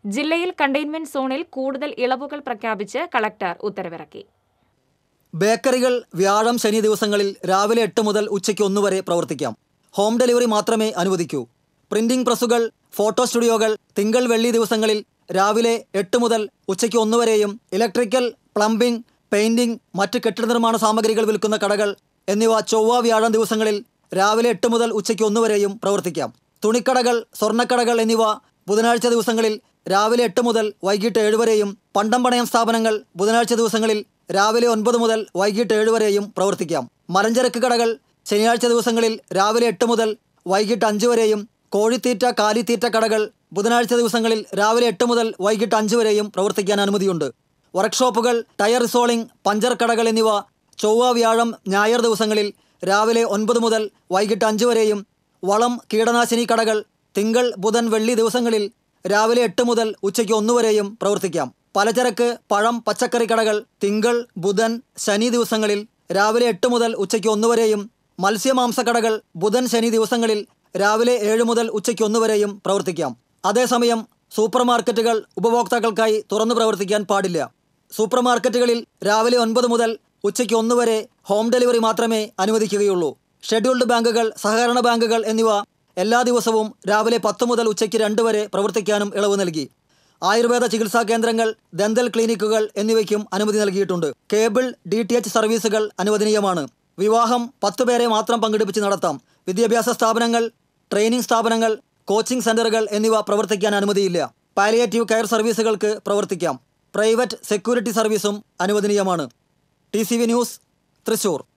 ജില്ലയിൽ കണ്ടെയ്ൻമെന്റ് സോണിൽ കൂടുതൽ ഇളവുകൾ പ്രഖ്യാപിച്ച് കളക്ടർ ഉത്തരവിറക്കി ബേക്കറികൾ വ്യാഴം ശനി ദിവസങ്ങളിൽ രാവിലെ എട്ട് മുതൽ ഉച്ചയ്ക്ക് ഒന്ന് വരെ പ്രവർത്തിക്കാം ഹോം ഡെലിവറി മാത്രമേ അനുവദിക്കൂ പ്രിന്റിംഗ് പ്രസ്സുകൾ ഫോട്ടോ സ്റ്റുഡിയോകൾ തിങ്കൾ വെള്ളി ദിവസങ്ങളിൽ രാവിലെ എട്ട് മുതൽ ഉച്ചയ്ക്ക് ഒന്ന് വരെയും ഇലക്ട്രിക്കൽ പ്ലംബിംഗ് പെയിന്റിംഗ് മറ്റ് കെട്ടിട നിർമ്മാണ സാമഗ്രികൾ വിൽക്കുന്ന കടകൾ എന്നിവ ചൊവ്വ വ്യാഴം ദിവസങ്ങളിൽ രാവിലെ എട്ട് മുതൽ ഉച്ചയ്ക്ക് ഒന്ന് വരെയും പ്രവർത്തിക്കാം തുണിക്കടകൾ സ്വർണ്ണക്കടകൾ എന്നിവ ബുധനാഴ്ച ദിവസങ്ങളിൽ രാവിലെ എട്ട് മുതൽ വൈകിട്ട് ഏഴ് വരെയും പണ്ടം പണയം സ്ഥാപനങ്ങൾ ബുധനാഴ്ച ദിവസങ്ങളിൽ രാവിലെ ഒൻപത് മുതൽ വൈകിട്ട് ഏഴ് വരെയും പ്രവർത്തിക്കാം മലഞ്ചരക്ക് കടകൾ ശനിയാഴ്ച ദിവസങ്ങളിൽ രാവിലെ എട്ട് മുതൽ വൈകിട്ട് അഞ്ച് വരെയും കോഴിത്തീറ്റ കാലിത്തീറ്റ കടകൾ ബുധനാഴ്ച ദിവസങ്ങളിൽ രാവിലെ എട്ട് മുതൽ വൈകിട്ട് അഞ്ച് വരെയും പ്രവർത്തിക്കാൻ അനുമതിയുണ്ട് വർക്ക്ഷോപ്പുകൾ ടയർ റിസോളിംഗ് പഞ്ചർ കടകൾ എന്നിവ ചൊവ്വ വ്യാഴം ഞായർ ദിവസങ്ങളിൽ രാവിലെ ഒൻപത് മുതൽ വൈകിട്ട് അഞ്ച് വരെയും വളം കീടനാശിനി കടകൾ തിങ്കൾ ബുധൻ വെള്ളി ദിവസങ്ങളിൽ രാവിലെ എട്ട് മുതൽ ഉച്ചയ്ക്ക് ഒന്ന് വരെയും പ്രവർത്തിക്കാം പലചരക്ക് പഴം പച്ചക്കറി കടകൾ തിങ്കൾ ബുധൻ ശനി ദിവസങ്ങളിൽ രാവിലെ എട്ട് മുതൽ ഉച്ചയ്ക്ക് ഒന്ന് വരെയും മത്സ്യമാംസ കടകൾ ബുധൻ ശനി ദിവസങ്ങളിൽ രാവിലെ ഏഴ് മുതൽ ഉച്ചയ്ക്ക് ഒന്ന് വരെയും പ്രവർത്തിക്കാം അതേസമയം സൂപ്പർ മാർക്കറ്റുകൾ ഉപഭോക്താക്കൾക്കായി തുറന്നു പ്രവർത്തിക്കാൻ പാടില്ല സൂപ്പർ മാർക്കറ്റുകളിൽ രാവിലെ ഒൻപത് മുതൽ ഉച്ചയ്ക്ക് ഒന്ന് വരെ ഹോം ഡെലിവറി മാത്രമേ അനുവദിക്കുകയുള്ളൂ ഷെഡ്യൂൾഡ് ബാങ്കുകൾ സഹകരണ ബാങ്കുകൾ എന്നിവ എല്ലാ ദിവസവും രാവിലെ പത്ത് മുതൽ ഉച്ചയ്ക്ക് രണ്ട് വരെ പ്രവർത്തിക്കാനും ഇളവ് നൽകി ആയുർവേദ ചികിത്സാ കേന്ദ്രങ്ങൾ ദന്തൽ ക്ലിനിക്കുകൾ എന്നിവയ്ക്കും അനുമതി നൽകിയിട്ടുണ്ട് കേബിൾ ഡി ടി എച്ച് സർവീസുകൾ അനുവദനീയമാണ് വിവാഹം പത്ത് പേരെ മാത്രം പങ്കെടുപ്പിച്ച് നടത്താം വിദ്യാഭ്യാസ സ്ഥാപനങ്ങൾ ട്രെയിനിംഗ് സ്ഥാപനങ്ങൾ കോച്ചിംഗ് സെന്ററുകൾ എന്നിവ പ്രവർത്തിക്കാൻ അനുമതിയില്ല പാലിയേറ്റീവ് കെയർ സർവീസുകൾക്ക് പ്രവർത്തിക്കാം പ്രൈവറ്റ് സെക്യൂരിറ്റി സർവീസും അനുവദനീയമാണ് T C V news Thrissur